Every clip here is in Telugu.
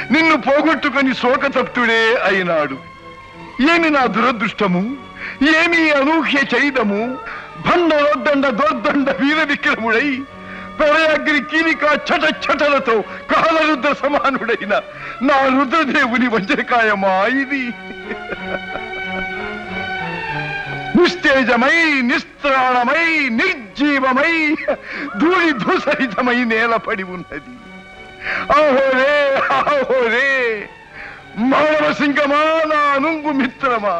నిన్ను పోగొట్టుకొని శోకతప్తుడే అయినాడు ఏమి నా దురదృష్టము ఏమి అనూహ్య చైదము భండరోద్దండ దోర్దండ వీర విక్రముడై ప్రళయాగ్ని కీలిక చట చటలతో కాలరుద్ర సమానుడైన నా రుద్రదేవుని వజ్రకాయమా ఇది నిస్తేజమై నిస్త్రాణమై నిర్జీవమై ధూళి ధూసరితమై నేలపడి ఉన్నది ఆహోరే ఆహోరే మానవ సింగమా నా నుంగు మిత్రమా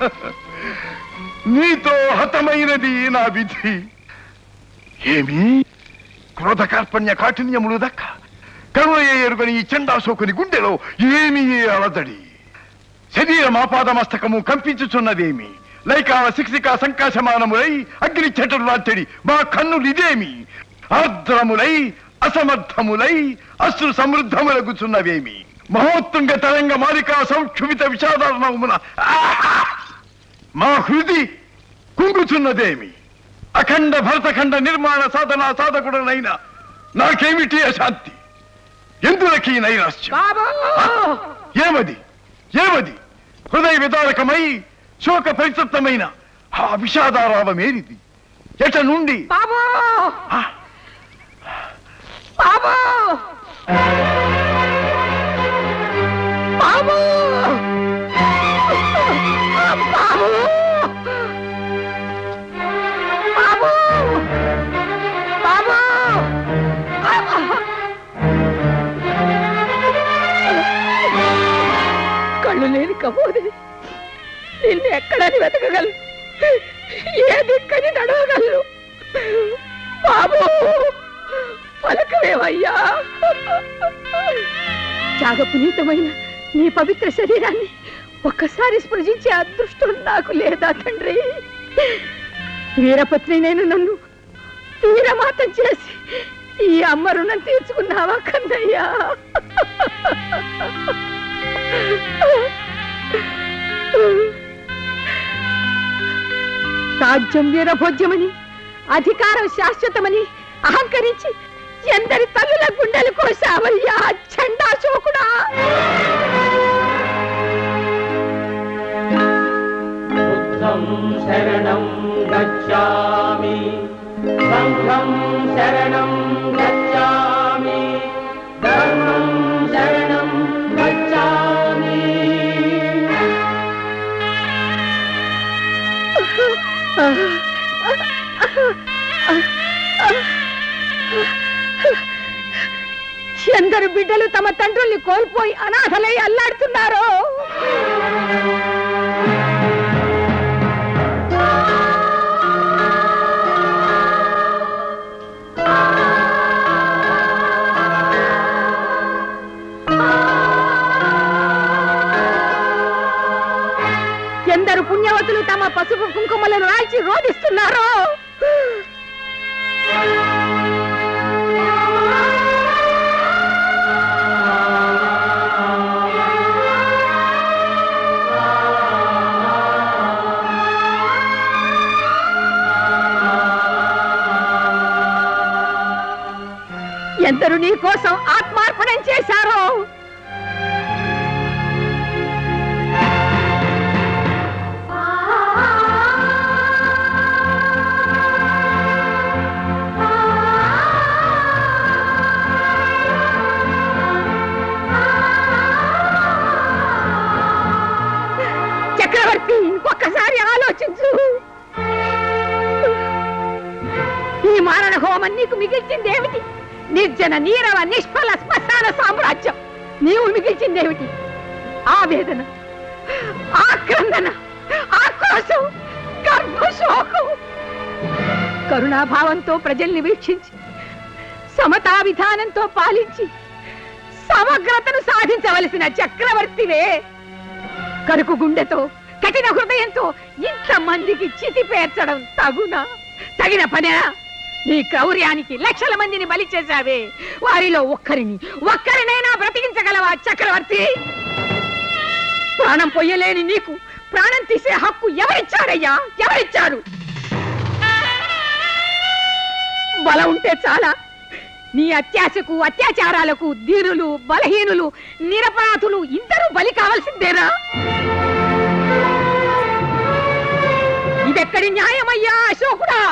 నీతో హతమైనది నా విధి ఏమి క్రోధ కార్పణ్య కాఠిన్యములు దక్క కరుణ ఎరుగని ఈ చండాశోకుని గుండెలో ఏమి అలదడి శరీరం ఆపాదమస్తకము కంపించుచున్నదేమి లైకాల శిక్షిక సంకాశమానములై అగ్ని చెటలు రాచడి మా కన్నులు ఇదేమి ఆర్ద్రములై అసమర్థములై అశ్రు సమృద్ధములగుచున్నవేమి మహోత్తుంగ తరంగ మాలికా సౌక్షుమిత విషాదారణమున మా హృది కుంగుచున్నదేమి అఖండ భరతఖండ నిర్మాణ సాధన సాధకుడనైన నాకేమిటి అశాంతి ఎందులకి ఈ నైరాశ్యం బాబు ఏమది ఏమది హృదయ విదారకమై శోక పరితప్తమైన ఆ విషాదారావమేరిది ఎట నుండి బాబు ఆ, బాబు బాబు బాబు బాబు బాబు కళ్ళు లేని కబోది నిన్ను ఎక్కడని వెతకగలను ఏ దిక్కని నడవగలను బాబు పలకవేవయ్యా త్యాగపునీతమైన నీ పవిత్ర శరీరాన్ని ఒక్కసారి స్పృశించే అదృష్టం నాకు లేదా తండ్రి వీరపత్ని నేను నన్ను వీరమాతం చేసి ఈ అమ్మ రుణం తీర్చుకున్నావా కన్నయ్యా రాజ్యం వీరభోజ్యమని అధికారం శాశ్వతమని అహంకరించి ఎందరి తల్లుల గుండెలు కోసావయ్యా చండాశోకుడా बुद्धं शरणं गच्छामि सङ्घं शरणं गच्छामि धर्मं शरणं गच्छामि ఎందరు బిడ్డలు తమ తండ్రుల్ని కోల్పోయి అనాథలై అల్లాడుతున్నారో ఎందరు పుణ్యవతులు తమ పసుపు కుంకుమలను రాల్చి రోధిస్తున్నారో ఎందరు నీ కోసం ఆత్మార్పణం చేశారో చక్రవర్తి ఇంకొకసారి ఆలోచించు ఈ మారణ హోమం నీకు మిగిల్చిందేమిటి నిర్జన నీరవ నిష్ఫల శ్మశాన సామ్రాజ్యం నీవు మిగిల్చిందేమిటి ఆవేదన ఆక్రందన ఆక్రోశం గర్భశోకం కరుణాభావంతో ప్రజల్ని వీక్షించి సమతా విధానంతో పాలించి సమగ్రతను సాధించవలసిన చక్రవర్తివే కరుకు గుండెతో కఠిన హృదయంతో ఇంతమందికి చితి పేర్చడం తగునా తగిన పనేనా నీ క్రౌర్యానికి లక్షల మందిని బలి చేశావే వారిలో ఒక్కరిని ఒక్కరినైనా బ్రతికించగలవా చక్రవర్తి ప్రాణం పొయ్యలేని నీకు ప్రాణం తీసే హక్కు ఎవరిచ్చారయ్యా ఎవరిచ్చారు బలం ఉంటే చాలా నీ అత్యాశకు అత్యాచారాలకు దీనులు బలహీనులు నిరపరాధులు ఇందరూ బలి కావాల్సిందేనా ఇదెక్కడి న్యాయమయ్యా అశోకుడా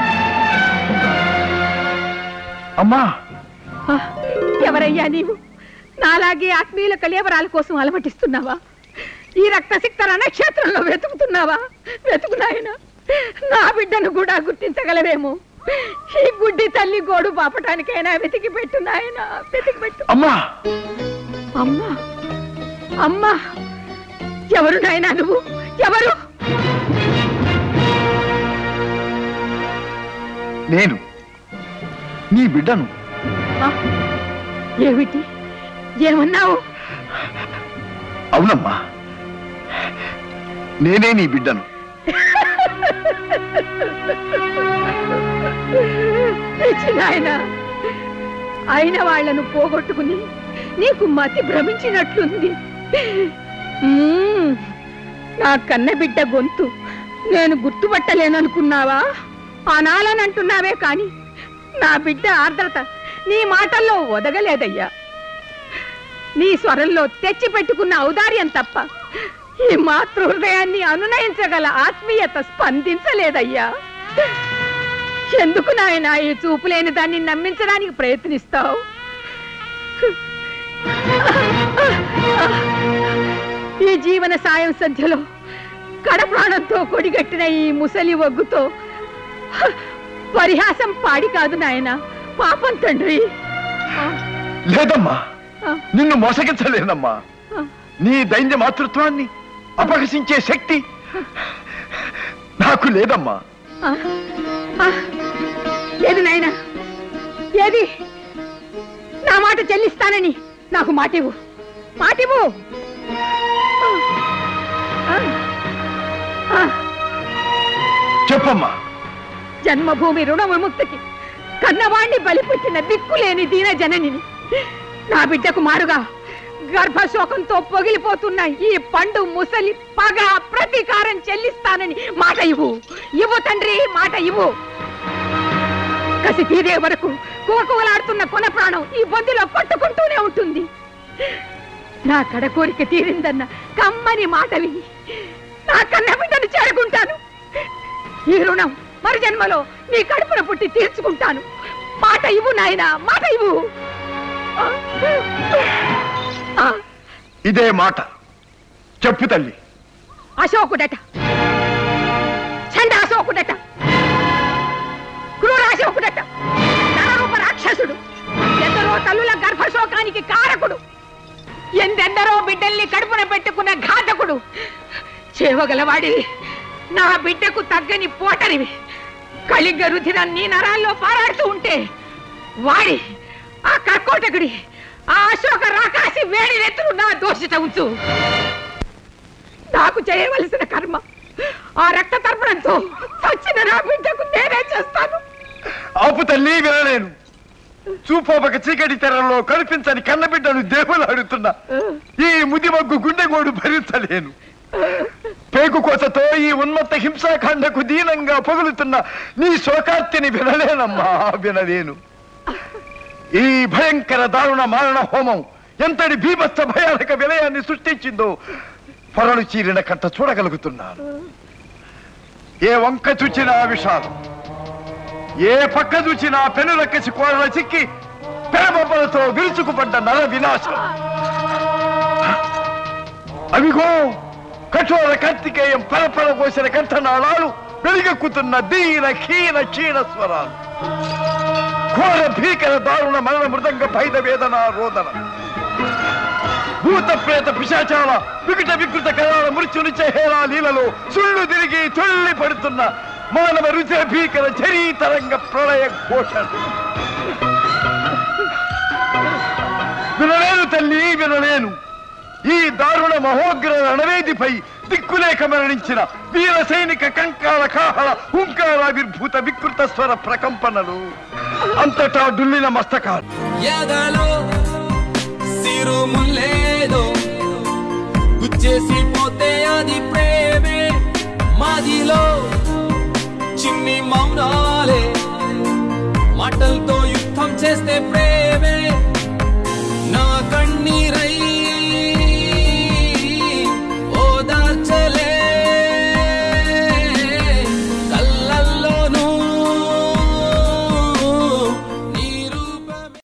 అమ్మా ఆ, ఎవరయ్యా నీవు నాలాగే ఆత్మీయుల కలేవరాల కోసం అలమటిస్తున్నావా ఈ రక్తసిక్త రణక్షేత్రంలో వెతుకుతున్నావా వెతుకు నాయనా నా బిడ్డను కూడా గుర్తించగలవేమో ఈ గుడ్డి తల్లి గోడు పాపటానికైనా వెతికి పెట్టు నాయనా వెతికి పెట్టు అమ్మా అమ్మా అమ్మా ఎవరు నాయనా నువ్వు ఎవరు నేను నీ బిడ్డను ఆ, ఏమిటి ఏమన్నావు అవునమ్మా నేనే నీ బిడ్డను పిచ్చి నాయనా అయిన వాళ్లను పోగొట్టుకుని నీకు మతి భ్రమించినట్లుంది మ్మ్. నా కన్న బిడ్డ గొంతు నేను గుర్తుపట్టలేననుకున్నావా అనాలనంటున్నావే కాని నా బిడ్డ ఆర్ద్రత నీ మాటల్లో ఒదగలేదయ్యా నీ స్వరంలో తెచ్చి పెట్టుకున్న ఔదార్యం తప్ప ఈ మాతృ హృదయాన్ని అనునయించగల ఆత్మీయత స్పందించలేదయ్యా ఎందుకు నాయన ఈ చూపు లేని దాన్ని నమ్మించడానికి ప్రయత్నిస్తావు ఈ జీవన సాయం సంధ్యలో కడప్రాణంతో కొడిగట్టిన ఈ ముసలి ఒగ్గుతో పరిహాసం పాడి కాదు నాయన పాపం తండ్రి ఆ, లేదమ్మా ఆ, నిన్ను మోసగించలేనమ్మా ఆ. నీ దైన్య మాతృత్వాన్ని అపహసించే శక్తి నాకు లేదమ్మా ఆ, ఆ, ఏది నాయనా ఏది నా మాట చెల్లిస్తానని నాకు మాటివు మాటివు ఆ, ఆ, చెప్పమ్మా జన్మభూమి రుణ విముక్తికి కన్నవాణ్ణి బలిపెట్టిన దిక్కులేని దీన జననిని నా బిడ్డకు మారుగా గర్భశోకంతో పొగిలిపోతున్న ఈ పండు ముసలి పగ ప్రతీకారం చెల్లిస్తానని మాట ఇవ్వు ఇవ్వు తండ్రి మాట ఇవ్వు కసి తీరే వరకు కువకువలాడుతున్న కొన ప్రాణం ఈ బొందిలో కొట్టుకుంటూనే ఉంటుంది నా కడ కోరిక తీరిందన్న కమ్మని మాట విని నా కన్న బిడ్డను చేరుకుంటాను ఈ రుణం మరి జన్మలో నీ కడుపున పుట్టి తీర్చుకుంటాను మాట ఇవ్వు నాయనా మాట ఇవ్వు ఆ, ఆ, ఇదే మాట చెప్పు తల్లి అశోకుడట చండ అశోకుడట క్రూర అశోకుడట నరరూప రాక్షసుడు ఎందరో తల్లుల గర్భశోకానికి కారకుడు ఎందెందరో బిడ్డల్ని కడుపున పెట్టుకున్న ఘాతకుడు చేవగలవాడి నా బిడ్డకు తగ్గని పోటరివి కలిగ రుధిరం నీ నరాల్లో పారాడుతూ ఉంటే వాడి ఆ కర్కోటకుడి ఆ అశోక రాకాసి వేడి నెత్తులు నా దోషిత ఉంచు నాకు చేయవలసిన కర్మ ఆ రక్త తర్పణంతో చచ్చిన నా బిడ్డకు నేనే చేస్తాను ఆపు తల్లి వినలేను చూపోబక చీకటి తెరలో కనిపించని కన్నబిడ్డను దేవులాడుతున్నా ఈ ముదిమగ్గు గుండెగోడు భరించలేను పేగు కోసతో ఈ ఉన్మత్త హింసాకాండకు దీనంగా పొగులుతున్న నీ శోకార్తిని వినలేనమ్మా వినలేను ఈ భయంకర దారుణ మారణ హోమం ఎంతటి భీభత్స భయానక విలయాన్ని సృష్టించిందో పొరలు చీరిన కట్ట చూడగలుగుతున్నాను ఏ వంక చూచినా విషాదం ఏ పక్క చూచినా పెనులక్కసి కోరల చిక్కి పెరబొబ్బలతో విరుచుకుపడ్డ నర వినాశం అవిగో కఠోర కార్తికేయం పరపర కోసిన కంఠనాళాలు వెలుగెక్కుతున్న దీన హీన క్షీణ స్వరాలు ఘోర భీకర దారుణ మరణ మృదంగ భైద వేదన రోదన భూత ప్రేత పిశాచాల వికట వికృత కళాల మృత్యుని హేళా లీలలో సుళ్ళు తిరిగి తుళ్ళి పడుతున్న మానవ రుచి భీకర జరీ తరంగ ప్రళయ ఘోషణ వినలేను తల్లి వినలేను ఈ దారుణ మహోగ్ర రణవేదిపై దిక్కులేక మరణించిన వీర సైనిక కంకాల కాహళ హుంకారావిర్భూత వికృత స్వర ప్రకంపనలు అంతటా డుల్లిన మస్తకాలు ఎదలో సిరుములేదో గుచ్చేసి పోతే అది ప్రేమే మాదిలో చిన్ని మౌనాలే మాటలతో యుద్ధం చేస్తే ప్రేమ